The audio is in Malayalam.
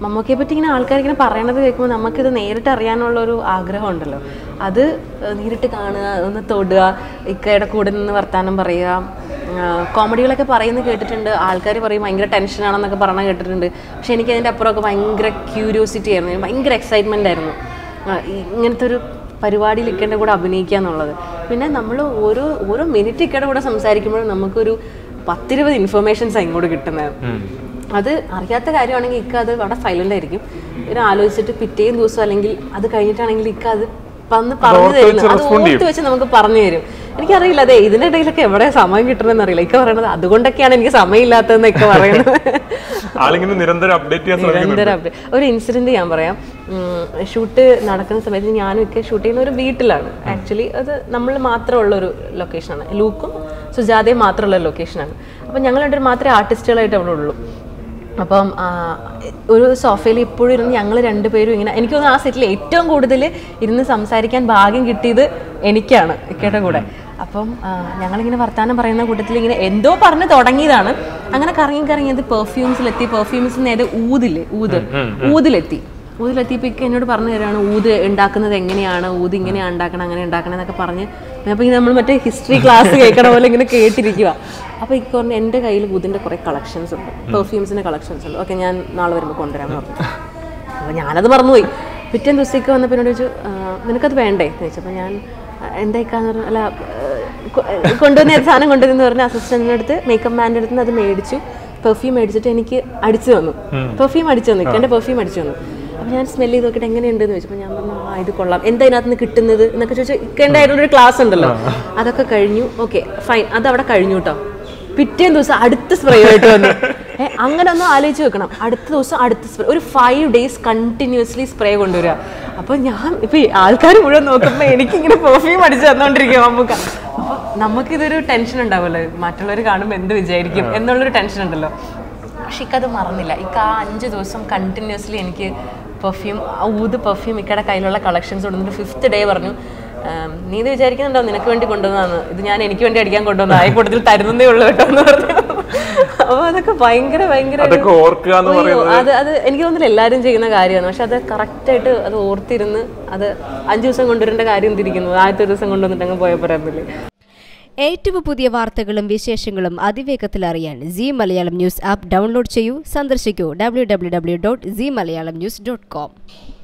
മമ്മൂക്കയെ പറ്റി ഇങ്ങനെ ആൾക്കാർ ഇങ്ങനെ പറയണത് കേൾക്കുമ്പോൾ നമുക്കിത് നേരിട്ട് അറിയാനുള്ള ഒരു ആഗ്രഹം ഉണ്ടല്ലോ അത് ഏഹ്, നേരിട്ട് കാണുക ഒന്ന് തൊടുക ഇക്കയുടെ കൂടെ നിന്ന് വർത്താനം പറയുക ആഹ്, കോമഡികളൊക്കെ പറയുന്നത് കേട്ടിട്ടുണ്ട് ആൾക്കാർ പറയും ഭയങ്കര ടെൻഷനാണെന്നൊക്കെ പറഞ്ഞ് കേട്ടിട്ടുണ്ട് പക്ഷെ എനിക്ക് അതിൻ്റെ അപ്പുറമൊക്കെ ഭയങ്കര ക്യൂരിയോസിറ്റി ആയിരുന്നു ഭയങ്കര എക്സൈറ്റ്മെൻ്റ് ആയിരുന്നു ആഹ്, ഈ- ഇങ്ങനത്തെ ഒരു പരിപാടിയിൽ ഇക്കയുടെ കൂടെ അഭിനയിക്കുക എന്നുള്ളത് പിന്നെ നമ്മൾ ഓരോ ഓരോ മിനിറ്റ് ഇക്കയുടെ കൂടെ സംസാരിക്കുമ്പോഴും നമുക്കൊരു പത്തിരുപത് ഇൻഫർമേഷൻസ് ഇങ്ങോട്ട് കിട്ടുന്നത് അത് അറിയാത്ത കാര്യമാണെങ്കിൽ ഇക്ക അത് അവിടെ സൈലന്റ് ആയിരിക്കും ഇവർ ആലോചിച്ചിട്ട് പിറ്റേയും ദിവസം അല്ലെങ്കിൽ അത് കഴിഞ്ഞിട്ടാണെങ്കിൽ ഇക്ക അത് വന്ന് പറഞ്ഞു ഓർത്ത് വെച്ച് തരുന്നു അത് respond ചെയ്യും. ഓർത്ത് വെച്ച് നമുക്ക് പറഞ്ഞു തരും എനിക്കറിയില്ല അതെ ഇതിന്റെ ഇടയിലൊക്കെ എവിടെ സമയം കിട്ടണമെന്ന് അറിയില്ല ഇക്ക പറയണത് അതുകൊണ്ടൊക്കെയാണ് എനിക്ക് സമയമില്ലാത്തതെന്നൊക്കെ പറയുന്നത് ആളിങ്ങനെ നിരന്തരം അപ്ഡേറ്റ് ചെയ്യാൻ ശ്രമിക്കുന്നുണ്ട് നിരന്തരം update. ഒരു ഇൻസിഡന്റ് ഞാൻ പറയാം ഷൂട്ട് നടക്കുന്ന സമയത്ത് ഞാനും ഒക്കെ ഷൂട്ട് ചെയ്യുന്ന ഒരു വീട്ടിലാണ് ആക്ച്വലി അത് നമ്മൾ മാത്രമുള്ള ഒരു ലൊക്കേഷനാണ് ലൂക്കും സുജാതയും മാത്രമുള്ള ലൊക്കേഷനാണ് അപ്പം ഞങ്ങൾ രണ്ടുപേരും മാത്രമേ ആർട്ടിസ്റ്റുകളായിട്ട് അവിടെ ഉള്ളൂ അപ്പം ആ, ഒരു സോഫയിൽ ഇപ്പോഴും ഇരുന്ന് ഞങ്ങൾ രണ്ടുപേരും ഇങ്ങനെ എനിക്ക് തോന്നുന്നു ആ സെറ്റിൽ ഏറ്റവും കൂടുതൽ ഇരുന്ന് സംസാരിക്കാൻ ഭാഗ്യം കിട്ടിയത് എനിക്കാണ് ഇക്കയുടെ കൂടെ അപ്പം ആ, ഞങ്ങളിങ്ങനെ വർത്താനം പറയുന്ന കൂട്ടത്തിൽ ഇങ്ങനെ എന്തോ പറഞ്ഞ് തുടങ്ങിയതാണ് അങ്ങനെ കറങ്ങി കറങ്ങി അത് പെർഫ്യൂംസിലെത്തി പെർഫ്യൂംസ് നേരെ ഊതില്ലേ ഊത് ഊതിലെത്തി ഊതിലെത്തിയപ്പോൾ ഇക്ക എന്നോട് പറഞ്ഞു തരാണ് ഊത് ഉണ്ടാക്കുന്നത് എങ്ങനെയാണ് ഊത് ഇങ്ങനെയാണ് ഉണ്ടാക്കണം അങ്ങനെ ഉണ്ടാക്കണം എന്നൊക്കെ പറഞ്ഞ് അപ്പോൾ ഇങ്ങനെ നമ്മൾ മറ്റേ ഹിസ്റ്ററി ക്ലാസ് കേൾക്കണ പോലെ ഇങ്ങനെ കേട്ടിരിക്കുക അപ്പോൾ ഇക്ക പറഞ്ഞു എൻ്റെ കയ്യിൽ ഊതിൻ്റെ കുറേ കളക്ഷൻസ് ഉണ്ട് പെർഫ്യൂംസിൻ്റെ കളക്ഷൻസ് ഉണ്ട് ഓക്കെ ഞാൻ നാളെ വരുമ്പോൾ കൊണ്ടുവരാമെന്ന് പറഞ്ഞു അപ്പോൾ ഞാനത് മറന്നുപോയി പിറ്റേ ദിവസത്തേക്ക് വന്നപ്പോൾ എന്നോട് ചോദിച്ചു "ആ, നിനക്കത് വേണ്ടേ എന്ന് ചോദിച്ചപ്പോൾ ഞാൻ എന്തായിക്കാന്ന് പറഞ്ഞു അല്ല ആ, കൊ- കൊണ്ടുവന്ന ഏത് സാധനം കൊണ്ടുവരുന്ന പറഞ്ഞ അസിസ്റ്റന്റിൻ്റെ അടുത്ത് മേക്കപ്പ് മാൻ്റെ അടുത്ത് നിന്ന് അത് മേടിച്ചു പെർഫ്യൂം മേടിച്ചിട്ട് എനിക്ക് അടിച്ചു തന്നു പെർഫ്യൂം അടിച്ചു തന്നു ഇക്കെൻ്റെ പെർഫ്യൂം അടിച്ചു തന്നു അപ്പോൾ ഞാൻ സ്മെൽ ചെയ്ത് നോക്കിയിട്ട് എങ്ങനെയുണ്ടെന്ന് ചോദിച്ചപ്പോൾ ഞാൻ പറഞ്ഞു ആ ഇത് കൊള്ളാം എന്താ ഇതിനകത്ത് നിന്ന് കിട്ടുന്നത് എന്നൊക്കെ ചോദിച്ചാൽ ഇക്കേണ്ട ആയിട്ടുള്ള ഒരു ക്ലാസ് ഉണ്ടല്ലോ അതൊക്കെ കഴിഞ്ഞു ഓക്കെ ഫൈൻ അത് അവിടെ കഴിഞ്ഞു കേട്ടോ പിറ്റേ ദിവസം അടുത്ത സ്പ്രേ ആയിട്ട് വന്നു ഏ, അങ്ങനെ ഒന്ന് ആലോചിച്ച് വെക്കണം അടുത്ത ദിവസം അടുത്ത സ്പ്രേ ഒരു ഫൈവ് ഡേയ്സ് കണ്ടിന്യൂസ്ലി സ്പ്രേ കൊണ്ടുവരിക അപ്പോൾ ഞാൻ ഇപ്പൊ ആൾക്കാർ മുഴുവൻ നോക്കുമ്പോൾ എനിക്കിങ്ങനെ പെർഫ്യൂം അടിച്ച് തന്നോണ്ടിരിക്കുക നമുക്ക് അപ്പോൾ നമുക്കിതൊരു ടെൻഷൻ ഉണ്ടാവുമല്ലോ മറ്റുള്ളവർ കാണുമ്പോൾ എന്ത് വിചാരിക്കും എന്നുള്ളൊരു ടെൻഷൻ ഉണ്ടല്ലോ പക്ഷെ ഇക്കത് മറന്നില്ല ഇക്ക ആ അഞ്ച് ദിവസം കണ്ടിന്യൂസ്ലി എനിക്ക് പെർഫ്യൂം ഊത് പെർഫ്യൂം ഇക്കയുടെ കയ്യിലുള്ള കളക്ഷൻസ് കൊണ്ടുവന്നിട്ട് ഫിഫ്ത്ത് ഡേ പറഞ്ഞു "ആം, നീ ഇത് വിചാരിക്കുന്നുണ്ടോ നിനക്ക് വേണ്ടി കൊണ്ടുവന്നതാണ് ഇത് ഞാൻ എനിക്ക് വേണ്ടി അടിക്കാൻ കൊണ്ടുവന്ന ആ കൂട്ടത്തിൽ തരുന്നതേ ഉള്ളൂ കേട്ടോ എന്ന് പറഞ്ഞു അപ്പോൾ അതൊക്കെ ഭയങ്കര ഭയങ്കര ഒരു- അതൊക്കെ ഓർക്കുക എന്ന് അയ്യോ, അത് അത് എനിക്ക് തോന്നുന്നില്ല എല്ലാവരും ചെയ്യുന്ന കാര്യമാണ് പക്ഷെ അത് കറക്റ്റായിട്ട് അത് ഓർത്തിരുന്ന് അത് അഞ്ച് ദിവസം കൊണ്ടുവരേണ്ട കാര്യം തിരിക്കുന്നത് ആദ്യത്തെ ദിവസം കൊണ്ടുവന്നിട്ട് അങ്ങ് പോയ പോരായിരുന്നില്ലേ ഏറ്റവും പുതിയ വാർത്തകളും വിശേഷങ്ങളും അതിവേഗത്തിൽ അറിയാൻ C Malayalam news app download ചെയ്യൂ സന്ദർശിക്കൂ W W W dot C Malayalam news dot com